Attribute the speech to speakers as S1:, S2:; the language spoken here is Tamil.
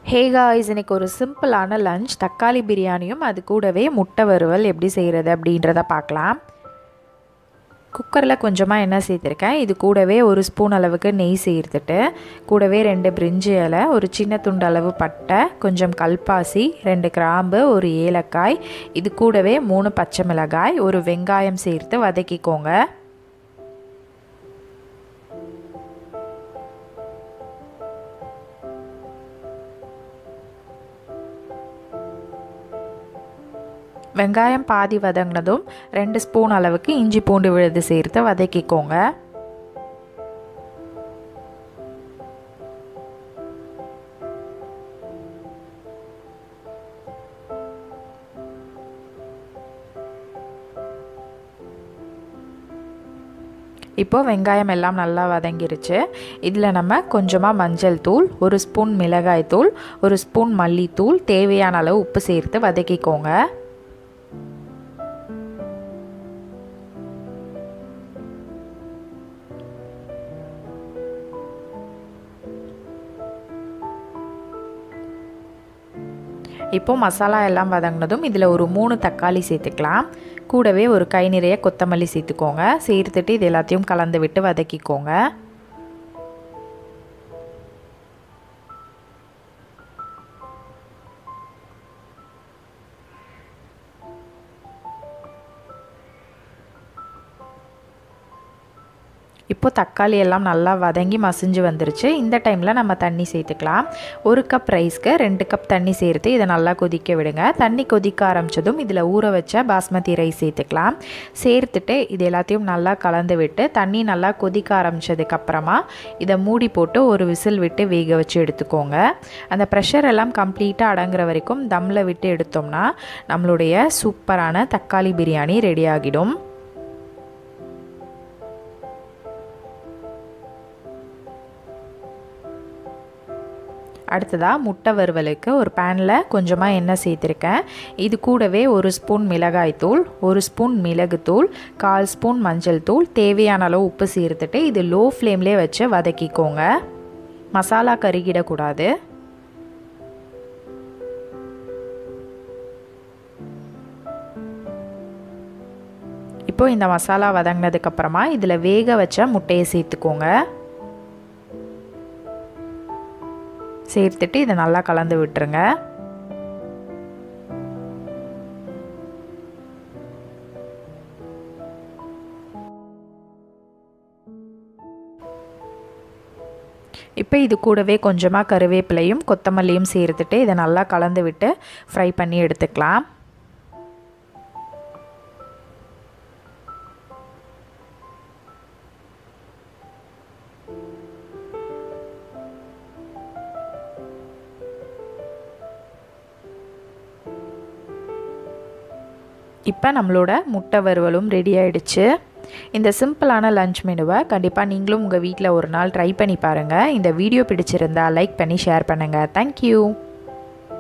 S1: ஹே காய்ஸ் இன்னைக்கு ஒரு சிம்பிளான லஞ்ச் தக்காளி பிரியாணியும் அது கூடவே முட்டை வறுவல் எப்படி செய்கிறது அப்படின்றத பார்க்கலாம் குக்கரில் கொஞ்சமாக எண்ணெய் சேர்த்துருக்கேன் இது கூடவே ஒரு ஸ்பூன் அளவுக்கு நெய் சேர்த்துட்டு கூடவே ரெண்டு பிரிஞ்சி இலை ஒரு சின்ன துண்டு அளவு பட்டை கொஞ்சம் கல்பாசி ரெண்டு கிராம்பு ஒரு ஏலக்காய் இது கூடவே மூணு பச்சை மிளகாய் ஒரு வெங்காயம் சேர்த்து வதக்கிக்கோங்க வெங்காயம் பாதி வதங்கினதும் ரெண்டு ஸ்பூன் அளவுக்கு இஞ்சி பூண்டு விழுது சேர்த்து வதக்கிக்கோங்க இப்போது வெங்காயம் எல்லாம் நல்லா வதங்கிருச்சு இதில் நம்ம கொஞ்சமாக மஞ்சள் தூள் ஒரு ஸ்பூன் மிளகாய் தூள் ஒரு ஸ்பூன் மல்லித்தூள் தேவையான அளவு உப்பு சேர்த்து வதக்கிக்கோங்க இப்போது மசாலா எல்லாம் வதங்கினதும் இதில் ஒரு மூணு தக்காளி சேர்த்துக்கலாம் கூடவே ஒரு கை நிறைய கொத்தமல்லி சேர்த்துக்கோங்க சேர்த்துட்டு இது எல்லாத்தையும் கலந்து விட்டு வதக்கிக்கோங்க இப்போ தக்காளி எல்லாம் நல்லா வதங்கி மசிஞ்சு வந்துருச்சு இந்த டைமில் நம்ம தண்ணி சேர்த்துக்கலாம் ஒரு கப் ரைஸ்க்கு ரெண்டு கப் தண்ணி சேர்த்து இதை நல்லா கொதிக்க விடுங்க தண்ணி கொதிக்க ஆரம்பித்ததும் இதில் ஊற வச்ச பாஸ்மதி ரைஸ் சேர்த்துக்கலாம் சேர்த்துட்டு இது எல்லாத்தையும் நல்லா கலந்து விட்டு தண்ணி நல்லா கொதிக்க ஆரம்பித்ததுக்கப்புறமா இதை மூடி போட்டு ஒரு விசில் விட்டு வேக வச்சு எடுத்துக்கோங்க அந்த ப்ரெஷர் எல்லாம் கம்ப்ளீட்டாக அடங்குற வரைக்கும் தம்மில் விட்டு எடுத்தோம்னா நம்மளுடைய சூப்பரான தக்காளி பிரியாணி ரெடி ஆகிடும் அடுத்ததாக முட்டை வறுவலுக்கு ஒரு பேனில் கொஞ்சமாக எண்ணெய் சேர்த்துருக்கேன் இது கூடவே ஒரு ஸ்பூன் மிளகாய் தூள் ஒரு ஸ்பூன் மிளகுத்தூள் கால் ஸ்பூன் மஞ்சள் தூள் தேவையான அளவு உப்பு சேர்த்துட்டு இது லோ ஃப்ளேம்லேயே வச்சு வதக்கிக்கோங்க மசாலா கருகிடக்கூடாது இப்போ இந்த மசாலா வதங்கினதுக்கப்புறமா இதில் வேக வச்ச முட்டையை சேர்த்துக்கோங்க சேர்த்துட்டு இதை நல்லா கலந்து விட்டுருங்க இப்போ இது கூடவே கொஞ்சமாக கருவேப்பிலையும் கொத்தமல்லியும் சேர்த்துட்டு இதை நல்லா கலந்து விட்டு ஃப்ரை பண்ணி எடுத்துக்கலாம் இப்போ நம்மளோட முட்டை வறுவலும் ரெடி ஆயிடுச்சு இந்த சிம்பிளான லஞ்ச் மெனுவை கண்டிப்பாக நீங்களும் உங்கள் வீட்டில் ஒரு நாள் ட்ரை பண்ணி பாருங்கள் இந்த வீடியோ பிடிச்சிருந்தா லைக் பண்ணி ஷேர் பண்ணுங்கள் தேங்க்யூ